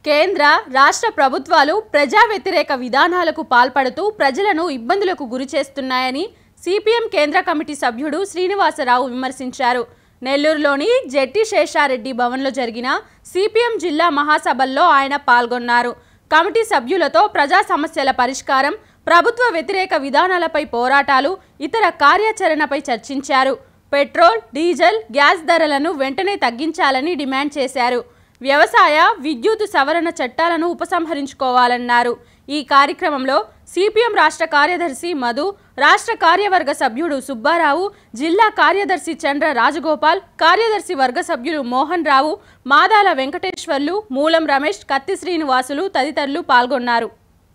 కేంద్ర రాష్ట్ర ప్రభుత్వాలు ప్రజా వ్యతిరేక విధానాలకు పాల్పడుతూ ప్రజలను ఇబ్బందులకు గురి చేస్తున్నాయని సిపిఎం కేంద్ర కమిటీ సభ్యుడు శ్రీనివాసరావు విమర్శించారు నెల్లూరులోని జెట్టి శేషారెడ్డి భవన్లో జరిగిన సిపిఎం జిల్లా మహాసభల్లో ఆయన పాల్గొన్నారు కమిటీ సభ్యులతో ప్రజా సమస్యల పరిష్కారం ప్రభుత్వ వ్యతిరేక విధానాలపై పోరాటాలు ఇతర కార్యాచరణపై చర్చించారు పెట్రోల్ డీజిల్ గ్యాస్ ధరలను వెంటనే తగ్గించాలని డిమాండ్ చేశారు వ్యవసాయ విద్యుత్ సవరణ చట్టాలను ఉపసంహరించుకోవాలన్నారు ఈ కార్యక్రమంలో సిపిఎం రాష్ట్ర కార్యదర్శి మధు రాష్ట్ర కార్యవర్గ సభ్యుడు సుబ్బారావు జిల్లా కార్యదర్శి చంద్ర రాజగోపాల్ కార్యదర్శి వర్గ సభ్యులు మోహన్ రావు మాదాల వెంకటేశ్వర్లు మూలం రమేష్ కత్తి శ్రీనివాసులు తదితరులు పాల్గొన్నారు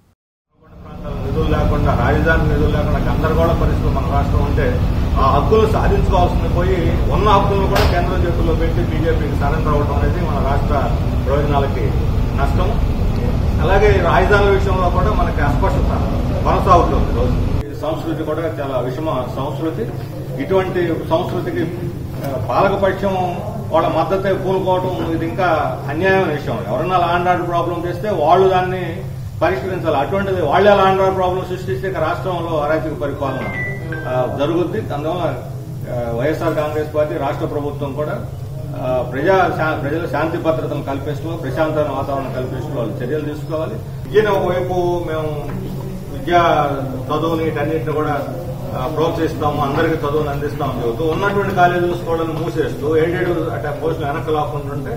ప్రాంతాల నిధులు లేకుండా రాజధాని నిధులు లేకుండా గందరగోళ పరిస్థితులు మన రాష్ట్రం ఉంటే ఆ హక్కులు సాధించుకోవాల్సింది పోయి ఉన్న హక్కులను కూడా కేంద్రం చేతుల్లో పెట్టి బీజేపీకి సరెండర్ అవ్వడం అనేది మన రాష్ట్ర ప్రయోజనాలకి నష్టం అలాగే ఈ రాజధానుల విషయంలో కూడా మనకి అస్పష్టత కొనసాగుతుంది రోజు ఈ సంస్కృతి కూడా చాలా విషమ సంస్కృతి ఇటువంటి సంస్కృతికి ఆ, పాలకపక్షం వాళ్ళ మద్దతే పూనుకోవడం ఇది ఇంకా అన్యాయమైన విషయం ఎవరన్నా లాండ్ ఆర్డర్ ప్రాబ్లం చేస్తే వాళ్ళు దాన్ని పరిష్కరించాలి అటువంటిది వాళ్ళే లాండ్ ఆర్డర్ ప్రాబ్లం సృష్టిస్తే ఇక రాష్ట్రంలో అరాచక పరిపాలన ఆ, జరుగుద్ది అందువల్ల ఆ, వైఎస్ఆర్ కాంగ్రెస్ పార్టీ రాష్ట్ర ప్రభుత్వం కూడా ఆ, ప్రజా శా- ప్రజల శాంతి భద్రతను కల్పిస్తూ ప్రశాంతమైన వాతావరణం కల్పిస్తూ వాళ్ళు చర్యలు తీసుకోవాలి విద్యను ఒకవైపు మేము విద్యా చదువుని వీటన్నిటిని కూడా ఆ, ప్రోత్సహిస్తాము అందరికీ చదువుని అందిస్తామని చెబుతూ ఉన్నటువంటి కాలేజీలు స్కూళ్ళను మూసేస్తూ ఏడేడు అట్లా పోస్టులు వెనక్కి లాక్కుంటుంటే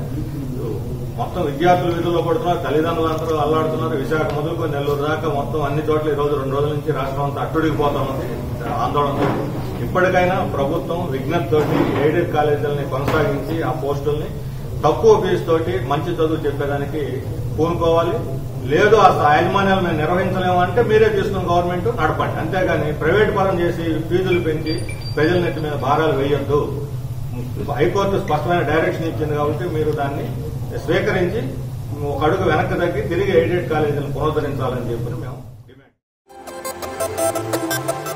మొత్తం విద్యార్థులు వీధుల్లో పడుతున్నారు తల్లిదండ్రులు అందరూ అల్లాడుతున్నారు విశాఖ మొదలుకొని నెల్లూరు దాకా మొత్తం అన్ని చోట్ల ఈ రోజు రెండు రోజుల నుంచి రాష్ట్రం అంతా అట్టుడికిపోతా ఉంది ఆందోళనతో ఇప్పటికైనా ప్రభుత్వం విజ్ఞప్తితోటి ఎయిడెడ్ కాలేజీలని కొనసాగించి ఆ పోస్టుల్ని తక్కువ ఫీజు తోటి మంచి చదువు చెప్పేదానికి పూనుకోవాలి లేదు ఆ యాజమాన్యాలు మేము నిర్వహించలేము అంటే మీరే తీసుకున్న గవర్నమెంట్ నడపండి అంతేగాని ప్రైవేట్ పరం చేసి ఫీజులు పెంచి ప్రజల నెత్తి మీద భారాలు వేయొద్దు హైకోర్టు స్పష్టమైన డైరెక్షన్ ఇచ్చింది కాబట్టి మీరు దాన్ని స్వీకరించి ఒక అడుగు వెనక్కి తగ్గి తిరిగి ఎయిడెడ్ కాలేజీలను పునరుద్ధరించాలని చెప్పి మేము డిమాండ్